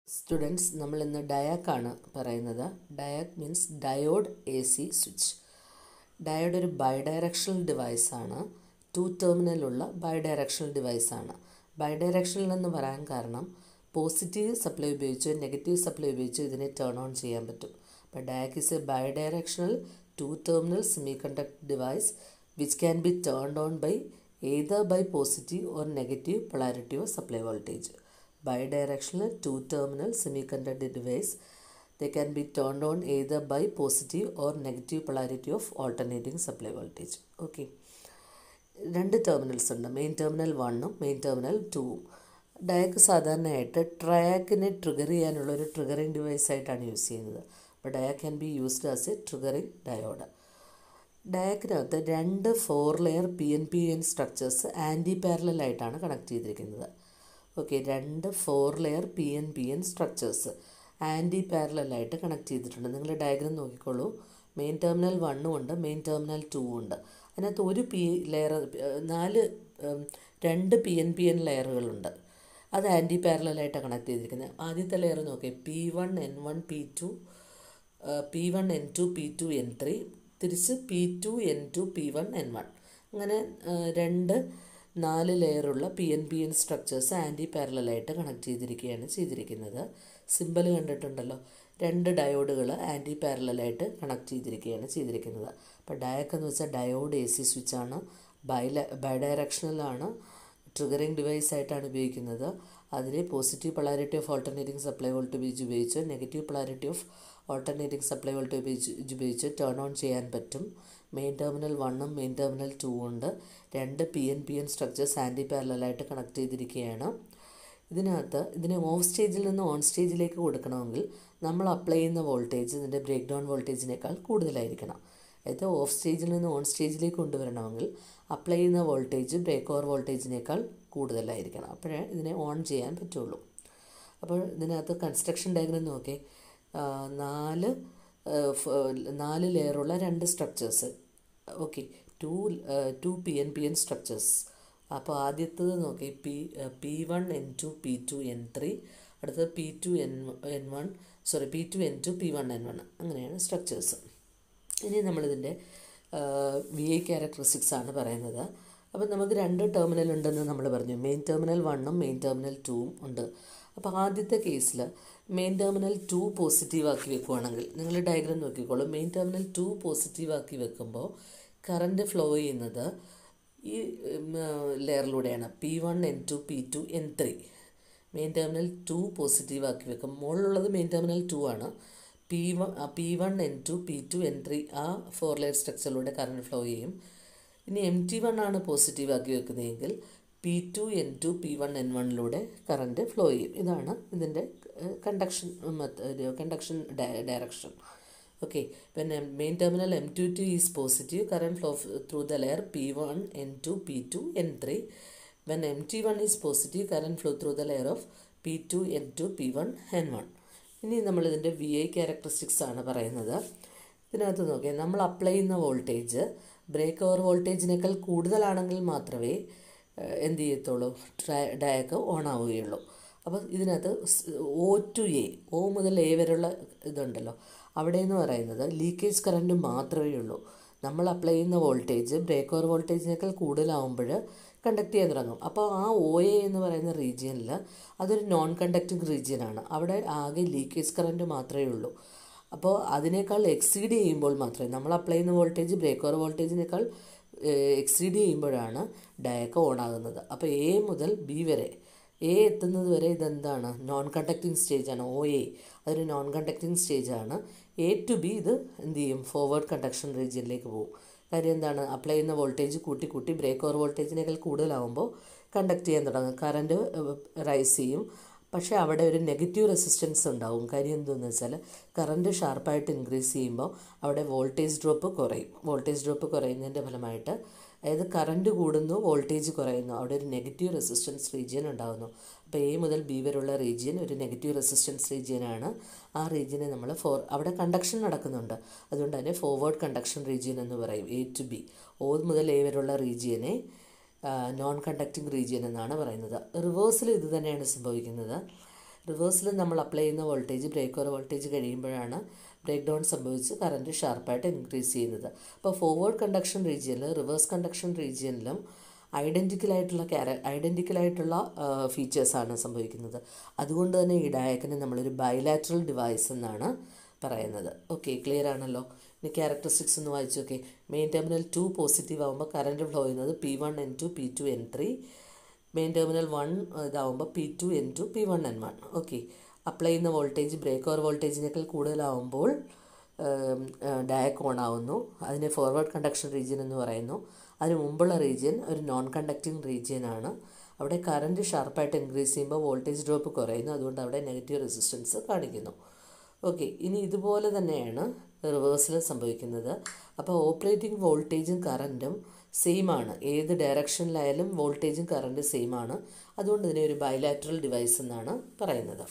Students നമ്മൾ ഇന്ന് ഡയാക്കാണ് പറയുന്നത് diac means diode A C switch diode ഒരു ബൈഡയറക്ഷണൽ ഡിവൈസാണ് ടു ടെർമിനലുള്ള ബൈഡയറക്ഷണൽ ഡിവൈസാണ് ബൈഡയറക്ഷണൽ എന്ന് പറയാൻ കാരണം പോസിറ്റീവ് സപ്ലൈ ഉപയോഗിച്ചോ നെഗറ്റീവ് സപ്ലൈ ഉപയോഗിച്ചോ ഇതിനെ ടേൺ ഓൺ ചെയ്യാൻ പറ്റും അപ്പോൾ diac is a bidirectional two terminal semi conduct device which can be turned on by either by positive or negative polarity of supply voltage. Bidirectional two-terminal semiconductor device they can be turned on either by positive or negative polarity of alternating supply voltage. Okay. രണ്ട് terminals ഉണ്ട് main terminal വണ്ണും main terminal ടൂവും diac സാധാരണയായിട്ട് ട്രയാക്കിനെ trigger ചെയ്യാനുള്ള ഒരു triggering device ആയിട്ടാണ് use ചെയ്യുന്നത് അപ്പോൾ diac can be used as a triggering diode ഡയക്കിനകത്ത് രണ്ട് four layer P N P N structures anti പാരലായിട്ടാണ് കണക്ട് ചെയ്തിരിക്കുന്നത് ഓക്കെ രണ്ട് four layer P N P N structures anti പാരലായിട്ട് കണക്ട് ചെയ്തിട്ടുണ്ട് നിങ്ങൾ ഡയഗ്രം നോക്കിക്കോളൂ മെയിൻ ടെർമിനൽ വണ്ണും ഉണ്ട് മെയിൻ ടെർമിനൽ ടൂവും ഉണ്ട് അതിനകത്ത് ഒരു പി ലെയർ നാല് രണ്ട് പി എൻ പി എൻ ലെയറുകളുണ്ട് അത് ആൻറ്റി പാരലായിട്ടാണ് കണക്ട് ചെയ്തിരിക്കുന്നത് ആദ്യത്തെ ലെയർ നോക്കിയേ P one N one P two P one N two P two N three തിരിച്ച് P two N two P one N one അങ്ങനെ രണ്ട് നാല് ലെയറുള്ള P N P N structures anti പാരലായിട്ട് കണക്ട് ചെയ്തിരിക്കുകയാണ് ചെയ്തിരിക്കുന്നത് സിമ്പിൾ കണ്ടിട്ടുണ്ടല്ലോ രണ്ട് ഡയോഡുകൾ ആൻറ്റി പാരലായിട്ട് കണക്ട് ചെയ്തിരിക്കുകയാണ് ചെയ്തിരിക്കുന്നത് അപ്പോൾ ഡയക്ക് എന്ന് വെച്ചാൽ ഡയോഡ് എ സി സ്വിച്ചാണ് ബൈല ബൈഡയറക്ഷണലാണ് ട്രിഗറിങ് ഡിവൈസ് ആയിട്ടാണ് ഉപയോഗിക്കുന്നത് അതിൽ positive polarity of alternating supply voltage ഉപയോഗിച്ച് negative polarity of alternating supply voltage ഉപയോഗിച്ച് ഉപയോഗിച്ച് ടേൺ ഓൺ ചെയ്യാൻ പറ്റും മെയിൻ ടെർമിനൽ വണ്ണും മെയിൻ ടെർമിനൽ ടൂ ഉണ്ട് രണ്ട് P N P N structures anti പാരലായിട്ട് കണക്ട് ചെയ്തിരിക്കുകയാണ് ഇതിനകത്ത് ഇതിനെ ഓഫ് സ്റ്റേജിൽ നിന്ന് ഓൺ സ്റ്റേജിലേക്ക് കൊടുക്കണമെങ്കിൽ നമ്മൾ അപ്ലൈ ചെയ്യുന്ന വോൾട്ടേജ് ഇതിൻ്റെ ബ്രേക്ക് ഡൗൺ വോൾട്ടേജിനേക്കാൾ കൂടുതലായിരിക്കണം അതായത് ഓഫ് സ്റ്റേജിൽ നിന്ന് ഓൺ സ്റ്റേജിലേക്ക് കൊണ്ടുവരണമെങ്കിൽ അപ്ലൈ ചെയ്യുന്ന വോൾട്ടേജ് ബ്രേക്ക് ഓവർ വോൾട്ടേജിനേക്കാൾ കൂടുതലായിരിക്കണം അപ്പോഴേ ഇതിനെ ഓൺ ചെയ്യാൻ പറ്റുള്ളൂ അപ്പോൾ ഇതിനകത്ത് കൺസ്ട്രക്ഷൻ ഡയഗ്രം നോക്കി നാല് നാല് ലെയറുള്ള രണ്ട് structures okay two two P N P N structures അപ്പോൾ ആദ്യത്തത് നോക്കി P P one N two P two N three അടുത്തത് P two N N one sorry P two N two P one N one അങ്ങനെയാണ് structures ഇനി നമ്മളിതിൻ്റെ V I characteristics ആണ് പറയുന്നത് അപ്പോൾ നമുക്ക് രണ്ട് ടെർമിനൽ ഉണ്ടെന്ന് നമ്മൾ പറഞ്ഞു മെയിൻ ടെർമിനൽ വണ്ണും മെയിൻ ടെർമിനൽ ടൂവും ഉണ്ട് അപ്പോൾ ആദ്യത്തെ കേസിൽ മെയിൻ ടെർമിനൽ ടു പോസിറ്റീവ് ആക്കി വെക്കുവാണെങ്കിൽ നിങ്ങൾ ഡയഗ്രാം നോക്കിക്കോളൂ മെയിൻ ടെർമിനൽ ടു പോസിറ്റീവ് ആക്കി വെക്കുമ്പോൾ കറണ്ട് ഫ്ലോ ചെയ്യുന്നത് ഈ ലെയറിലൂടെയാണ് P one N two P two N three main terminal two positive ആക്കി വെക്കും മുകളിലുള്ളത് മെയിൻ ടെർമിനൽ ടു ആണ് P one P one N two P two N three ആ ഫോർ ലെയർ സ്ട്രക്ചറിലൂടെ കറണ്ട് ഫ്ലോ ചെയ്യും ഇനി എം ടി വൺ ആണ് positive ആക്കി വെക്കുന്നതെങ്കിൽ P two N two P one എൻ വണ്ണിലൂടെ കറണ്ട് ഫ്ലോ ചെയ്യും ഇതാണ് ഇതിൻ്റെ conduction method conduction direction okay പിന്നെ main terminal M two two is positive current flow through the layer P one N two P two N three when M T one is positive current flow through the layer of P two N two P one N one ഇനി നമ്മളിതിൻ്റെ V I characteristics ആണ് പറയുന്നത് ഇതിനകത്ത് നോക്കിയാൽ നമ്മൾ apply ചെയ്യുന്ന voltage break over വോൾട്ടേജിനേക്കാൾ കൂടുതലാണെങ്കിൽ മാത്രമേ എന്ത് ചെയ്യത്തുള്ളൂ ഡയക്ക് ഓൺ ആവുകയുള്ളൂ അപ്പോൾ ഇതിനകത്ത് ഒ ടു എ ഒ മുതൽ എ വരെയുള്ള ഇതുണ്ടല്ലോ അവിടെ എന്ന് പറയുന്നത് ലീക്കേജ് കറണ്ട് മാത്രമേ ഉള്ളൂ നമ്മൾ അപ്ലൈ ചെയ്യുന്ന വോൾട്ടേജ് ബ്രേക്ക് ഓവർ വോൾട്ടേജിനേക്കാൾ കൂടുതലാവുമ്പോൾ കണ്ടക്ട് ചെയ്യാൻ തുടങ്ങും അപ്പോൾ ആ ഒ എ എന്ന് പറയുന്ന റീജിയനിൽ അതൊരു നോൺ കണ്ടക്റ്റിംഗ് റീജിയനാണ് അവിടെ ആകെ ലീക്കേജ് കറണ്ട് മാത്രമേ ഉള്ളൂ അപ്പോൾ അതിനേക്കാൾ എക്സീഡ് ചെയ്യുമ്പോൾ മാത്രമേ നമ്മൾ അപ്ലൈ ചെയ്യുന്ന വോൾട്ടേജ് ബ്രേക്ക് ഓവർ വോൾട്ടേജിനേക്കാൾ എക്സീഡ് ചെയ്യുമ്പോഴാണ് ഡയക്ക് ഓൺ ആകുന്നത് അപ്പോൾ എ മുതൽ ബി വരെ എ എത്തുന്നത് വരെ ഇതെന്താണ് നോൺ കണ്ടക്റ്റിംഗ് സ്റ്റേജാണ് ഒ എ അതൊരു നോൺ കണ്ടക്റ്റിംഗ് സ്റ്റേജാണ് എ ടു ബി ഇത് എന്ത് ചെയ്യും ഫോർവേഡ് കണ്ടക്ഷൻ റീജിയനിലേക്ക് പോകും കാര്യം എന്താണ് അപ്ലൈ ചെയ്യുന്ന വോൾട്ടേജ് കൂട്ടി കൂട്ടി ബ്രേക്ക് ഓവർ വോൾട്ടേജിനേക്കാൾ കൂടുതലാവുമ്പോൾ കണ്ടക്ട് ചെയ്യാൻ തുടങ്ങും കറണ്ട് റൈസ് ചെയ്യും പക്ഷേ അവിടെ ഒരു നെഗറ്റീവ് റെസിസ്റ്റൻസ് ഉണ്ടാവും കാര്യം എന്തെന്ന് വെച്ചാൽ കറണ്ട് ഷാർപ്പായിട്ട് ഇൻക്രീസ് ചെയ്യുമ്പോൾ അവിടെ വോൾട്ടേജ് ഡ്രോപ്പ് കുറയും വോൾട്ടേജ് ഡ്രോപ്പ് കുറയുന്നതിൻ്റെ ഫലമായിട്ട് അതായത് കറണ്ട് കൂടുന്നു വോൾട്ടേജ് കുറയുന്നു അവിടെ ഒരു നെഗറ്റീവ് റെസിസ്റ്റൻസ് റീജിയൻ ഉണ്ടാകുന്നു അപ്പോൾ എ മുതൽ ബി വരെയുള്ള റീജിയൻ ഒരു നെഗറ്റീവ് റെസിസ്റ്റൻസ് റീജിയനാണ് ആ റീജിയനെ നമ്മൾ ഫോർ അവിടെ കണ്ടക്ഷൻ നടക്കുന്നുണ്ട് അതുകൊണ്ട് തന്നെ ഫോർവേഡ് കണ്ടക്ഷൻ റീജിയൻ എന്ന് പറയും എ ടു ബി ഒ മുതൽ എ വരെയുള്ള റീജിയനെ നോൺ കണ്ടക്റ്റിംഗ് റീജിയൻ എന്നാണ് പറയുന്നത് റിവേഴ്സിൽ ഇത് തന്നെയാണ് സംഭവിക്കുന്നത് റിവേഴ്സിൽ നമ്മൾ അപ്ലൈ ചെയ്യുന്ന വോൾട്ടേജ് ബ്രേക്ക് ഓർ വോൾട്ടേജ് കഴിയുമ്പോഴാണ് ബ്രേക്ക് ഡൗൺ സംഭവിച്ച് കറണ്ട് ഷാർപ്പായിട്ട് ഇൻക്രീസ് ചെയ്യുന്നത് അപ്പോൾ ഫോർവേഡ് കണ്ടക്ഷൻ റീജിയനിൽ റിവേഴ്സ് കണ്ടക്ഷൻ റീജിയനിലും ഐഡൻറ്റിക്കലായിട്ടുള്ള ക്യാര ഐഡൻറ്റിക്കലായിട്ടുള്ള ഫീച്ചേഴ്സാണ് സംഭവിക്കുന്നത് അതുകൊണ്ട് തന്നെ ഈ ഡയക്കിനെ നമ്മളൊരു ബൈലാറ്ററൽ ഡിവൈസ് എന്നാണ് പറയുന്നത് ഓക്കെ ക്ലിയർ ആണല്ലോ ഇനി ക്യാരക്ടറിസ്റ്റിക്സ് ഒന്ന് വായിച്ചു നോക്കെ മെയിൻ ടെർമിനൽ ടു പോസിറ്റീവ് ആകുമ്പോൾ കറണ്ട് ഫ്ലോ ചെയ്യുന്നത് P one N two P two N three main terminal one ഇതാവുമ്പോൾ P two N two P one N one okay apply ചെയ്യുന്ന വോൾട്ടേജ് ബ്രേക്ക് ഓർ വോൾട്ടേജിനേക്കാൾ കൂടുതലാവുമ്പോൾ ഡയക്ക് on ആവുന്നു അതിനെ forward conduction region എന്ന് പറയുന്നു അതിന് മുമ്പുള്ള റീജിയൻ ഒരു നോൺ കണ്ടക്റ്റിംഗ് റീജിയൻ ആണ് അവിടെ കറണ്ട് ഷാർപ്പായിട്ട് ഇൻക്രീസ് ചെയ്യുമ്പോൾ വോൾട്ടേജ് ഡ്രോപ്പ് കുറയുന്നു അതുകൊണ്ട് അവിടെ നെഗറ്റീവ് റെസിസ്റ്റൻസ് കാണിക്കുന്നു ഓക്കെ ഇനി ഇതുപോലെ തന്നെയാണ് റിവേഴ്സിൽ സംഭവിക്കുന്നത് അപ്പോൾ ഓപ്പറേറ്റിംഗ് വോൾട്ടേജും കറൻറ്റും സെയിം ആണ് ഏത് ഡയറക്ഷനിലായാലും വോൾട്ടേജും കറൻറ്റും സെയിം ആണ് അതുകൊണ്ട് ഇതിനെ ഒരു ബൈലാറ്ററൽ ഡിവൈസ് എന്നാണ് പറയുന്നത്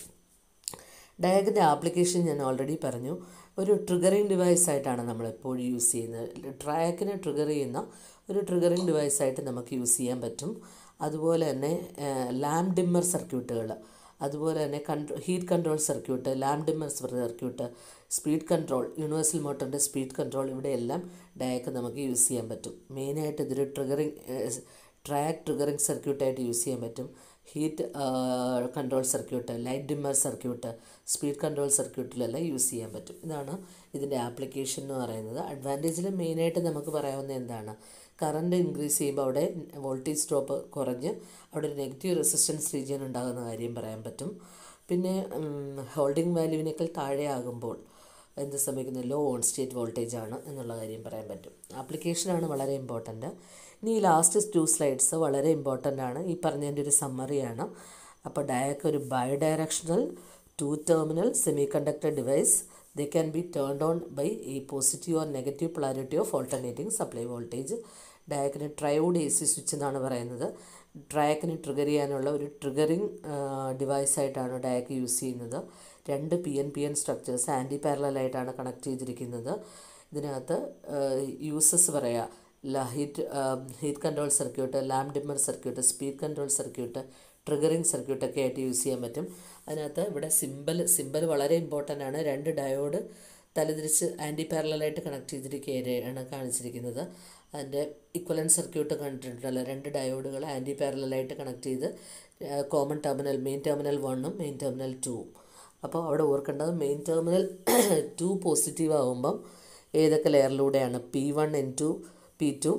ഡയഗിൻ്റെ ആപ്ലിക്കേഷൻ ഞാൻ ഓൾറെഡി പറഞ്ഞു ഒരു ട്രിഗറിങ് ഡിവൈസ് ആയിട്ടാണ് നമ്മൾ എപ്പോഴും യൂസ് ചെയ്യുന്നത് ട്രാക്കിനെ ട്രിഗർ ചെയ്യുന്ന ഒരു ട്രിഗറിങ് ഡിവൈസ് ആയിട്ട് നമുക്ക് യൂസ് ചെയ്യാൻ പറ്റും അതുപോലെ തന്നെ ലാംപ് ഡിമ്മർ സർക്യൂട്ടുകൾ അതുപോലെ തന്നെ കൺട്രോ heat control circuit lamp dimmer circuit speed control universal മോട്ടറിൻ്റെ സ്പീഡ് കൺട്രോൾ ഇവിടെയെല്ലാം ഡയക്ക് നമുക്ക് യൂസ് ചെയ്യാൻ പറ്റും മെയിനായിട്ട് ഇതൊരു ട്രിഗറിങ് ട്രാക്ക് ട്രിഗറിങ് സർക്യൂട്ടായിട്ട് യൂസ് ചെയ്യാൻ പറ്റും heat control circuit light dimmer circuit speed control സർക്യൂട്ടിലെല്ലാം യൂസ് ചെയ്യാൻ പറ്റും ഇതാണ് ഇതിൻ്റെ ആപ്ലിക്കേഷൻ എന്ന് പറയുന്നത് അഡ്വാൻറ്റേജിൽ മെയിനായിട്ട് നമുക്ക് പറയാവുന്ന എന്താണ് കറണ്ട് ഇൻക്രീസ് ചെയ്യുമ്പോൾ അവിടെ വോൾട്ടേജ് ഡ്രോപ്പ് കുറഞ്ഞ് അവിടെ ഒരു നെഗറ്റീവ് റെസിസ്റ്റൻസ് റീജിയൻ ഉണ്ടാകുന്ന കാര്യം പറയാൻ പറ്റും പിന്നെ ഹോൾഡിംഗ് വാല്യൂവിനേക്കാൾ താഴെ ആകുമ്പോൾ എന്ത് സംഭവിക്കുന്നത് ലോ ഓൺ സ്റ്റേറ്റ് വോൾട്ടേജ് ആണ് എന്നുള്ള കാര്യം പറയാൻ പറ്റും ആപ്ലിക്കേഷനാണ് വളരെ ഇമ്പോർട്ടൻറ്റ് ഇനി ഈ ലാസ്റ്റ് ടു സ്ലൈഡ്സ് വളരെ ഇമ്പോർട്ടൻ്റ് ആണ് ഈ പറഞ്ഞതിൻ്റെ ഒരു സമ്മറിയാണ് അപ്പോൾ ഡയക്ക് ഒരു bidirectional two terminal semiconductor device they can be turned on by ഈ positive or negative polarity of alternating supply voltage ഡയക്കിന് ട്രയോഡ് എ സി സ്വിച്ച് എന്നാണ് പറയുന്നത് ഡയക്കിന് ട്രിഗർ ചെയ്യാനുള്ള ഒരു ട്രിഗറിങ് ഡിവൈസായിട്ടാണ് ഡയക്ക് യൂസ് ചെയ്യുന്നത് രണ്ട് P N P N structures anti പാരലായിട്ടാണ് connect ചെയ്തിരിക്കുന്നത് ഇതിനകത്ത് യൂസസ് പറയാം heat heat control circuit lamp dimmer circuit speed control circuit triggering സർക്യൂട്ടൊക്കെ ആയിട്ട് യൂസ് ചെയ്യാൻ പറ്റും അതിനകത്ത് ഇവിടെ സിമ്പൽ സിമ്പൽ വളരെ ഇമ്പോർട്ടൻ്റ് ആണ് രണ്ട് ഡയോഡ് തലതിരിച്ച് ആൻറ്റി പാരലായിട്ട് കണക്ട് ചെയ്തിരിക്കുകയാണ് കാണിച്ചിരിക്കുന്നത് അതിൻ്റെ ഇക്വലൻ സർക്യൂട്ട് കണ്ടിട്ടുണ്ടല്ലോ രണ്ട് ഡയോഡുകൾ ആൻറ്റി പാരലായിട്ട് കണക്ട് ചെയ്ത് കോമൺ ടെർമിനൽ മെയിൻ ടെർമിനൽ വണ്ണും മെയിൻ ടെർമിനൽ ടൂവും അപ്പോൾ അവിടെ ഓർക്കേണ്ടത് മെയിൻ ടെർമിനൽ ടു പോസിറ്റീവ് ആകുമ്പം ഏതൊക്കെ ലെയറിലൂടെയാണ് P one N two P two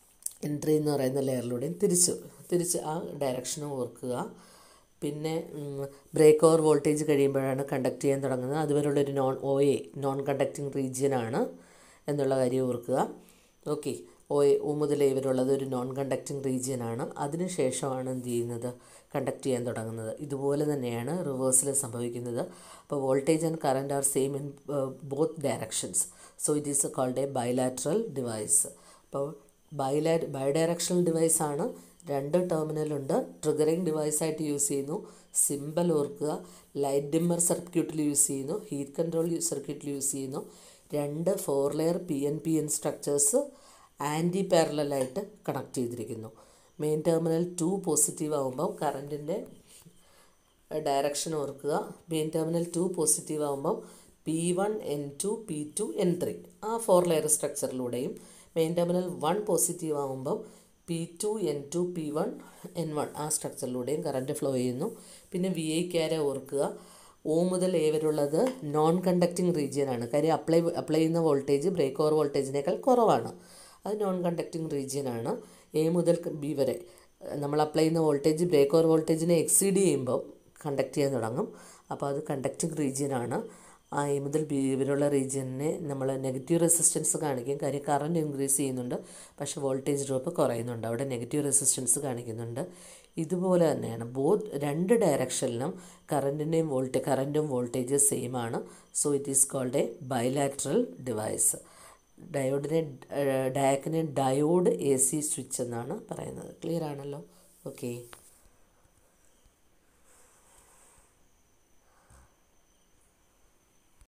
N three എന്ന് പറയുന്ന ലെയറിലൂടെയും തിരിച്ചു തിരിച്ച് ആ ഡയറക്ഷനും ഓർക്കുക പിന്നെ ബ്രേക്ക് ഓവർ വോൾട്ടേജ് കഴിയുമ്പോഴാണ് കണ്ടക്ട് ചെയ്യാൻ തുടങ്ങുന്നത് അതുവരെയുള്ളൊരു non O A non conducting റീജിയനാണ് എന്നുള്ള കാര്യം ഓർക്കുക ഓക്കെ ഒ എ ഒ മുതൽ എ വരെയുള്ളത് ഒരു നോൺ കണ്ടക്റ്റിംഗ് റീജിയനാണ് അതിനുശേഷമാണ് എന്ത് ചെയ്യുന്നത് കണ്ടക്ട് ചെയ്യാൻ തുടങ്ങുന്നത് ഇതുപോലെ തന്നെയാണ് റിവേഴ്സിൽ സംഭവിക്കുന്നത് അപ്പോൾ voltage and current are same in both directions so it is called a bilateral device അപ്പോൾ ബൈലാ ബൈഡയറക്ഷണൽ ഡിവൈസാണ് രണ്ട് ടെർമിനലുണ്ട് ട്രിഗറിങ് ഡിവൈസായിട്ട് യൂസ് ചെയ്യുന്നു സിമ്പൽ ഓർക്കുക ലൈറ്റ് ഡിമ്മർ സർക്യൂട്ടിൽ യൂസ് ചെയ്യുന്നു ഹീറ്റ് കൺട്രോൾ സർക്യൂട്ടിൽ യൂസ് ചെയ്യുന്നു രണ്ട് four layer P N P N structures anti പാരലായിട്ട് കണക്ട് ചെയ്തിരിക്കുന്നു മെയിൻ ടെർമിനൽ ടു പോസിറ്റീവ് ആകുമ്പോൾ കറൻറ്റിൻ്റെ ഡയറക്ഷൻ ഓർക്കുക മെയിൻ ടെർമിനൽ ടു പോസിറ്റീവ് ആകുമ്പോൾ P one N two P two N three ആ ഫോർ ലെയർ സ്ട്രക്ചറിലൂടെയും മെയിൻ ടെർമിനൽ വൺ പോസിറ്റീവ് ആകുമ്പോൾ P two N two P one N one ആ സ്ട്രക്ചറിലൂടെയും current flow ചെയ്യുന്നു പിന്നെ വി ഐ ക്യാര ഓർക്കുക ഒ മുതൽ എ വരെയുള്ളത് നോൺ കണ്ടക്റ്റിംഗ് റീജിയൻ ആണ് കാര്യം അപ്ലൈ അപ്ലൈ ചെയ്യുന്ന വോൾട്ടേജ് ബ്രേക്ക് ഓവർ വോൾട്ടേജിനേക്കാൾ കുറവാണ് അത് നോൺ കണ്ടക്റ്റിംഗ് റീജിയൻ ആണ് എ മുതൽ ബി വരെ നമ്മൾ അപ്ലൈ ചെയ്യുന്ന വോൾട്ടേജ് ബ്രേക്ക് ഓവർ വോൾട്ടേജിനെ എക്സീഡ് ചെയ്യുമ്പോൾ കണ്ടക്ട് ചെയ്യാൻ തുടങ്ങും അപ്പോൾ അത് കണ്ടക്റ്റിംഗ് റീജിയൻ ആണ് ആ എ മുതൽ ബി വരെയുള്ള റീജിയനെ നമ്മൾ നെഗറ്റീവ് റെസിസ്റ്റൻസ് കാണിക്കും കാര്യം കറണ്ട് ഇൻക്രീസ് ചെയ്യുന്നുണ്ട് പക്ഷേ വോൾട്ടേജ് ഡ്രോപ്പ് കുറയുന്നുണ്ട് അവിടെ നെഗറ്റീവ് റെസിസ്റ്റൻസ് കാണിക്കുന്നുണ്ട് ഇതുപോലെ തന്നെയാണ് ബോത്ത് രണ്ട് ഡയറക്ഷനിലും കറണ്ടിൻ്റെയും വോൾട്ടേ കറൻറ്റും വോൾട്ടേജ് സെയിം ആണ് so it is called a bilateral device ഡയോഡിനെ ഡയക്കിനെ ഡയോഡ് എ സി സ്വിച്ച് എന്നാണ് പറയുന്നത് ക്ലിയർ ആണല്ലോ ഓക്കെ